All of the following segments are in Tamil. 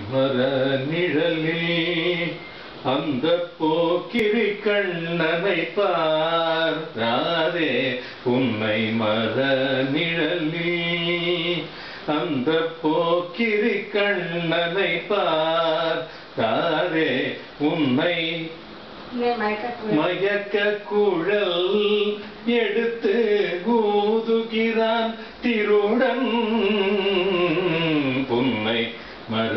மர நிழலில் அந்த போக்கிரி கண்ணனை பாராதே உன்னை மர நிழலில் அந்த போக்கிரி கண்ணனை பாராதே உன்னை இங்கே மயக்கத்துல மயக்க குழல் எடுத்து ஊதுகிறான் திருடன் புன்னை மர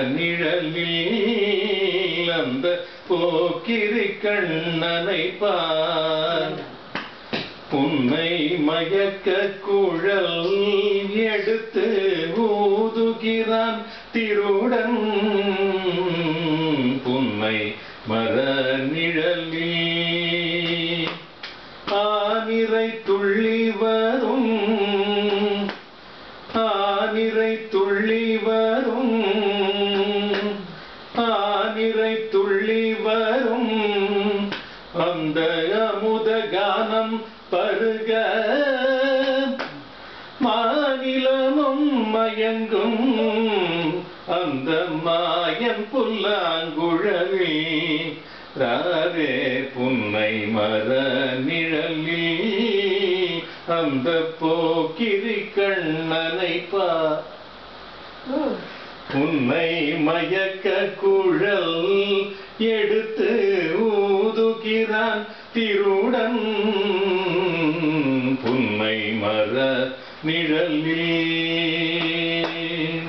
நிழலில் அந்த போக்கிரி கண்ணனை பார் புன்னை மயக்க குழல் எடுத்து ஊதுகிறான் திருடன் புன்னை மர நிழலில் ஆனிரை துள்ளி வரும் ஆனிரை துள்ளி வரும் ஆனிரை துள்ளி வரும் அந்த அமுத கானம் பருக மாநிலமும் மயங்கும் அந்த மாயன் புல்லாங்குழலி ராரே புன்னை மர நிழலில் அந்த போக்கிரி கண்ணனை பா ம். உன்னை மயக்க குழல் எடுத்து ஊதுகிறான் திருடன் புன்னை மர நிழலில்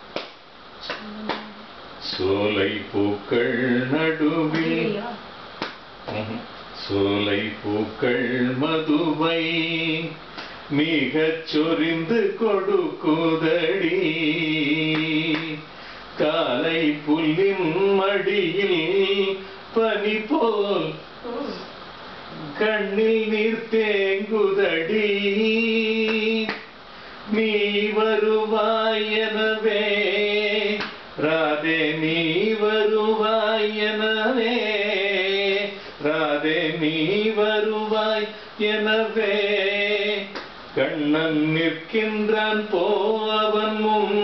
சோலை பூக்கள் நடுவில் இல்லையா? சோலை பூக்கள் மதுவை மிகச் சொரிந்து கொடுக்குதடி காலை புல்லின் மடியில் பனி போல் ம். கண்ணில் நீர் தேங்குதடி நீ வருவாய் எனவே ராதே நீ வருவாய் எனவே ராதே நீ வருவாய் எனவே கண்ணன் நிற்கின்றான் போவன் முன்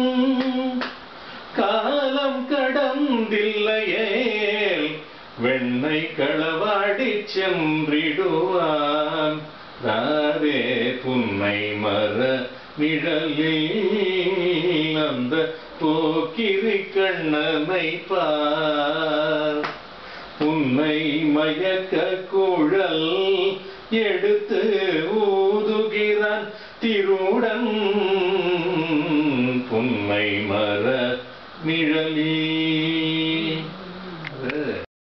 காலம் கடந்தில்லையே வெண்ணை களவாடி சென்றிடுவான் ராரே புன்னை மர நிழலில் அந்த போக்கிரி கண்ணனை பார் உன்னை மயக்க குழல் எடுத்து ஊதுகிறான் திருடன் புன்னை மர நிழலில்